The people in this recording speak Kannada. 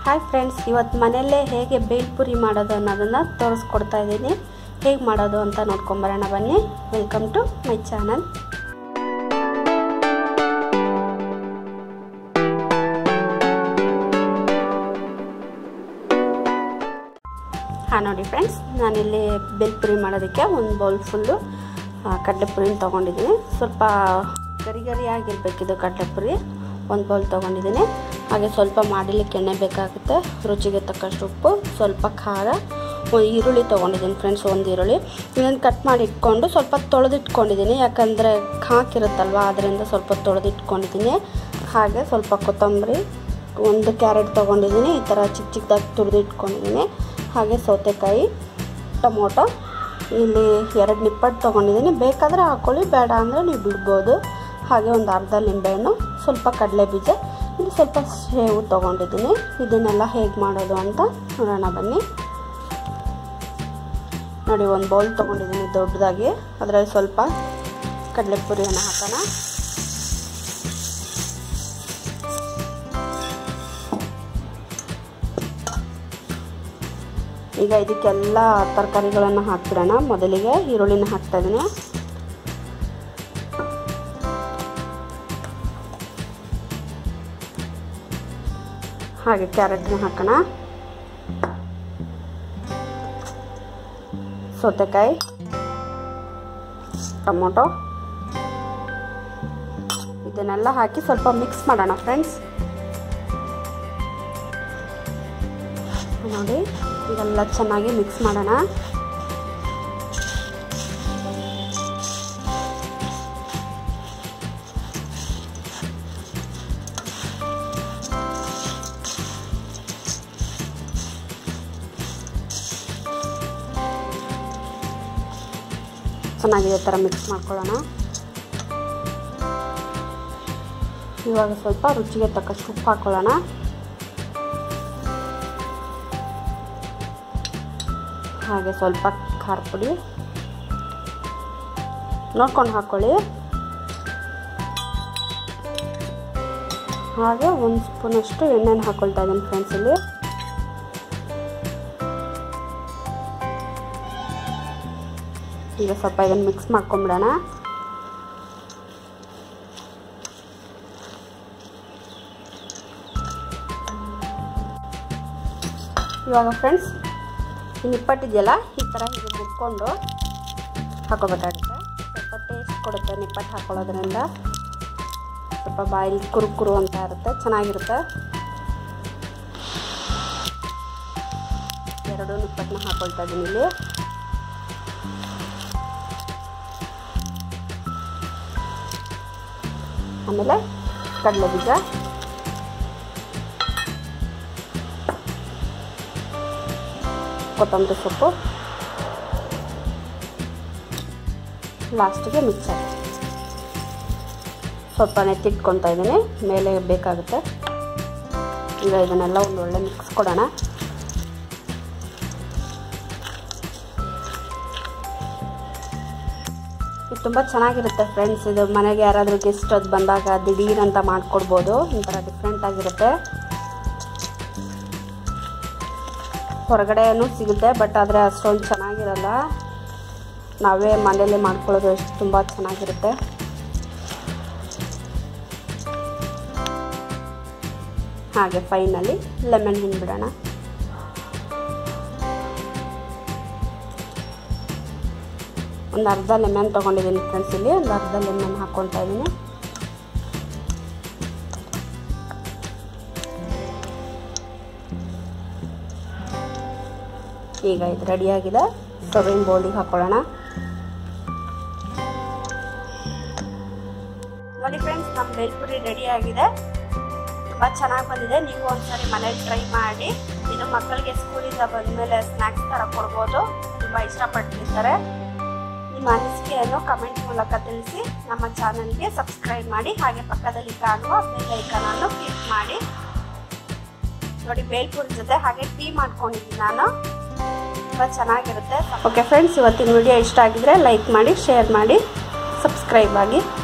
ಹಾಯ್ ಫ್ರೆಂಡ್ಸ್ ಇವತ್ತು ಮನೆಯಲ್ಲೇ ಹೇಗೆ ಬೇಲ್ಪುರಿ ಮಾಡೋದು ಅನ್ನೋದನ್ನು ತೋರಿಸ್ಕೊಡ್ತಾ ಇದ್ದೀನಿ ಹೇಗೆ ಮಾಡೋದು ಅಂತ ನೋಡ್ಕೊಂಬರೋಣ ಬನ್ನಿ ವೆಲ್ಕಮ್ ಟು ಮೈ ಚಾನಲ್ ಹಾಂ ನೋಡಿ ಫ್ರೆಂಡ್ಸ್ ನಾನಿಲ್ಲಿ ಬೇಲ್ಪುರಿ ಮಾಡೋದಕ್ಕೆ ಒಂದು ಬೌಲ್ ಫುಲ್ಲು ಕಡಲೆಪುರಿನ ತೊಗೊಂಡಿದ್ದೀನಿ ಸ್ವಲ್ಪ ಗರಿ ಗರಿ ಆಗಿರಬೇಕಿದು ಕಡಲೆಪುರಿ ಒಂದು ಬೌಲ್ ತೊಗೊಂಡಿದ್ದೀನಿ ಹಾಗೆ ಸ್ವಲ್ಪ ಮಾಡಲಿಕ್ಕೆ ಎಣ್ಣೆ ಬೇಕಾಗುತ್ತೆ ರುಚಿಗೆ ತಕ್ಕಷ್ಟು ಉಪ್ಪು ಸ್ವಲ್ಪ ಖಾರ ಒಂದು ಈರುಳ್ಳಿ ತೊಗೊಂಡಿದ್ದೀನಿ ಫ್ರೆಂಡ್ಸ್ ಒಂದು ಈರುಳ್ಳಿ ಇದನ್ನು ಕಟ್ ಮಾಡಿ ಇಟ್ಕೊಂಡು ಸ್ವಲ್ಪ ತೊಳೆದಿಟ್ಕೊಂಡಿದ್ದೀನಿ ಯಾಕಂದರೆ ಹಾಕಿರುತ್ತಲ್ವ ಅದರಿಂದ ಸ್ವಲ್ಪ ತೊಳೆದಿಟ್ಕೊಂಡಿದ್ದೀನಿ ಹಾಗೆ ಸ್ವಲ್ಪ ಕೊತ್ತಂಬರಿ ಒಂದು ಕ್ಯಾರೆಟ್ ತೊಗೊಂಡಿದ್ದೀನಿ ಈ ಥರ ಚಿಕ್ಕ ಚಿಕ್ಕದಾಗಿ ತುರಿದು ಇಟ್ಕೊಂಡಿದ್ದೀನಿ ಹಾಗೆ ಸೌತೆಕಾಯಿ ಟೊಮೊಟೊ ಇಲ್ಲಿ ಎರಡು ನಿಪ್ಪಟ್ಟು ತೊಗೊಂಡಿದ್ದೀನಿ ಬೇಕಾದರೆ ಹಾಕ್ಕೊಳ್ಳಿ ಬೇಡ ಅಂದರೆ ನೀವು ಬಿಡ್ಬೋದು ಹಾಗೆ ಒಂದು ಅರ್ಧ ನಿಂಬೆಹಣ್ಣು ಸ್ವಲ್ಪ ಕಡಲೆ ಬೀಜ ಇಲ್ಲಿ ಸ್ವಲ್ಪ ಸೇವು ತೊಗೊಂಡಿದ್ದೀನಿ ಇದನ್ನೆಲ್ಲ ಹೇಗೆ ಮಾಡೋದು ಅಂತ ನೋಡೋಣ ಬನ್ನಿ ನೋಡಿ ಒಂದು ಬೌಲ್ ತೊಗೊಂಡಿದ್ದೀನಿ ದೊಡ್ಡದಾಗಿ ಅದರಲ್ಲಿ ಸ್ವಲ್ಪ ಕಡಲೆಪುರಿಯನ್ನು ಹಾಕೋಣ ಈಗ ಇದಕ್ಕೆಲ್ಲ ತರಕಾರಿಗಳನ್ನು ಹಾಕ್ಬಿಡೋಣ ಮೊದಲಿಗೆ ಈರುಳ್ಳಿನ ಹಾಕ್ತಾ ಇದ್ದೀನಿ ಹಾಗೆ ಕ್ಯಾರೆಟ್ನ ಹಾಕೋಣ ಸೌತೆಕಾಯಿ ಟೊಮೊಟೊ ಇದನ್ನೆಲ್ಲ ಹಾಕಿ ಸ್ವಲ್ಪ ಮಿಕ್ಸ್ ಮಾಡೋಣ ಫ್ರೆಂಡ್ಸ್ ನೋಡಿ ಇದೆಲ್ಲ ಚೆನ್ನಾಗಿ ಮಿಕ್ಸ್ ಮಾಡೋಣ ಚೆನ್ನಾಗಿ ಈ ಥರ ಮಿಕ್ಸ್ ಮಾಡ್ಕೊಳ್ಳೋಣ ಇವಾಗ ಸ್ವಲ್ಪ ರುಚಿಗೆ ತಕ್ಕಷ್ಟು ಉಪ್ಪು ಹಾಕ್ಕೊಳ್ಳೋಣ ಹಾಗೆ ಸ್ವಲ್ಪ ಖಾರ ಪುಡಿ ನೋಡ್ಕೊಂಡು ಹಾಕ್ಕೊಳ್ಳಿ ಹಾಗೆ ಒಂದು ಸ್ಪೂನಷ್ಟು ಎಣ್ಣೆನ ಹಾಕ್ಕೊಳ್ತಾ ಇದ್ದೀನಿ ಫ್ರೆಂಡ್ಸ್ ಇಲ್ಲಿ ಈಗ ಸ್ವಲ್ಪ ಇದನ್ನು ಮಿಕ್ಸ್ ಮಾಡ್ಕೊಂಬಿಡೋಣ ಇವಾಗ ಫ್ರೆಂಡ್ಸ್ ಈ ನಿಪ್ಪಟ್ಟಿದೆಯಲ್ಲ ಈ ಥರ ಹೀಗೆ ಮುಟ್ಕೊಂಡು ಹಾಕೋಬೇಕಾಗುತ್ತೆ ಸ್ವಲ್ಪ ಟೇಸ್ಟ್ ಕೊಡುತ್ತೆ ನಿಪ್ಪಟ್ಟು ಹಾಕೊಳ್ಳೋದ್ರಿಂದ ಸ್ವಲ್ಪ ಬಾಯಲ್ಲಿ ಕುರುಕುರು ಅಂತ ಇರುತ್ತೆ ಚೆನ್ನಾಗಿರುತ್ತೆ ಎರಡು ನಿಪ್ಪಟ್ಟನ್ನ ಹಾಕೊಳ್ತಾ ಇದ್ದೀನಿ ಇಲ್ಲಿ ಆಮೇಲೆ ಕಡಲೆ ಬೀಜ ಕೊತ್ತಂಬರಿ ಸೊಪ್ಪು ಲಾಸ್ಟಿಗೆ ಮಿಕ್ಸರ್ ಸ್ವಲ್ಪ ನೆತ್ತಿಟ್ಕೊತಾ ಇದ್ದೀನಿ ಮೇಲೆ ಬೇಕಾಗುತ್ತೆ ಈಗ ಇದನ್ನೆಲ್ಲ ಒಂದು ಒಳ್ಳೆ ಮಿಕ್ಸ್ ಕೊಡೋಣ ಇದು ತುಂಬ ಚೆನ್ನಾಗಿರುತ್ತೆ ಫ್ರೆಂಡ್ಸ್ ಇದು ಮನೆಗೆ ಯಾರಾದರೂ ಗೆಸ್ಟ್ ಅದು ಬಂದಾಗ ದಿಢೀರ್ ಅಂತ ಮಾಡಿಕೊಡ್ಬೋದು ಒಂಥರ ಡಿಫ್ರೆಂಟ್ ಆಗಿರುತ್ತೆ ಹೊರಗಡೆನೂ ಸಿಗುತ್ತೆ ಬಟ್ ಆದರೆ ಅಷ್ಟೊಂದು ಚೆನ್ನಾಗಿರಲ್ಲ ನಾವೇ ಮನೆಯಲ್ಲೇ ಮಾಡ್ಕೊಳ್ಳೋದು ಎಷ್ಟು ತುಂಬ ಚೆನ್ನಾಗಿರುತ್ತೆ ಹಾಗೆ ಫೈನಲಿ ಲೆಮನ್ ಹಿಂಡ್ಬಿಡೋಣ ಒಂದು ಅರ್ಧ ಲೆಮನ್ ತೊಗೊಂಡಿದ್ದೀನಿ ಫ್ರೆಂಡ್ಸ್ ಇಲ್ಲಿ ಒಂದು ಅರ್ಧ ಲೆಮನ್ ಹಾಕ್ಕೊಳ್ತಾ ಇದ್ದೀನಿ ಈಗ ಇದು ರೆಡಿಯಾಗಿದೆ ಸರ್ವಿಂಗ್ ಬೌಲಿಗೆ ಹಾಕೊಳ್ಳೋಣ ನೋಡಿ ಫ್ರೆಂಡ್ಸ್ ನಮ್ಮ ಬೇಲ್ಪುರಿ ರೆಡಿ ಆಗಿದೆ ತುಂಬ ಚೆನ್ನಾಗಿ ಬಂದಿದೆ ನೀವು ಒಂದ್ಸರಿ ಮನೇಲಿ ಟ್ರೈ ಮಾಡಿ ಇದು ಮಕ್ಕಳಿಗೆ ಸ್ಕೂಲಿಂದ ಬಂದಮೇಲೆ ಸ್ನ್ಯಾಕ್ಸ್ ಥರ ಕೊಡ್ಬೋದು ತುಂಬ ಇಷ್ಟಪಟ್ಟಿರ್ತಾರೆ ನಿಮ್ಮ ಅನಿಸಿಕೆಯನ್ನು ಕಮೆಂಟ್ ಮೂಲಕ ತಿಳಿಸಿ ನಮ್ಮ ಚಾನಲ್ಗೆ ಸಬ್ಸ್ಕ್ರೈಬ್ ಮಾಡಿ ಹಾಗೆ ಪಕ್ಕದಲ್ಲಿ ಕಾಣುವ ಬೆಲ್ ಐಕನನ್ನು ಕ್ಲಿಕ್ ಮಾಡಿ ನೋಡಿ ಬೇಲ್ಪುರಿ ಜೊತೆ ಹಾಗೆ ಟೀ ಮಾಡ್ಕೊಂಡಿದ್ದೀನಿ ನಾನು ತುಂಬ ಚೆನ್ನಾಗಿರುತ್ತೆ ಓಕೆ ಫ್ರೆಂಡ್ಸ್ ಇವತ್ತಿನ ವಿಡಿಯೋ ಇಷ್ಟ ಆಗಿದ್ರೆ ಲೈಕ್ ಮಾಡಿ ಶೇರ್ ಮಾಡಿ ಸಬ್ಸ್ಕ್ರೈಬ್ ಆಗಿ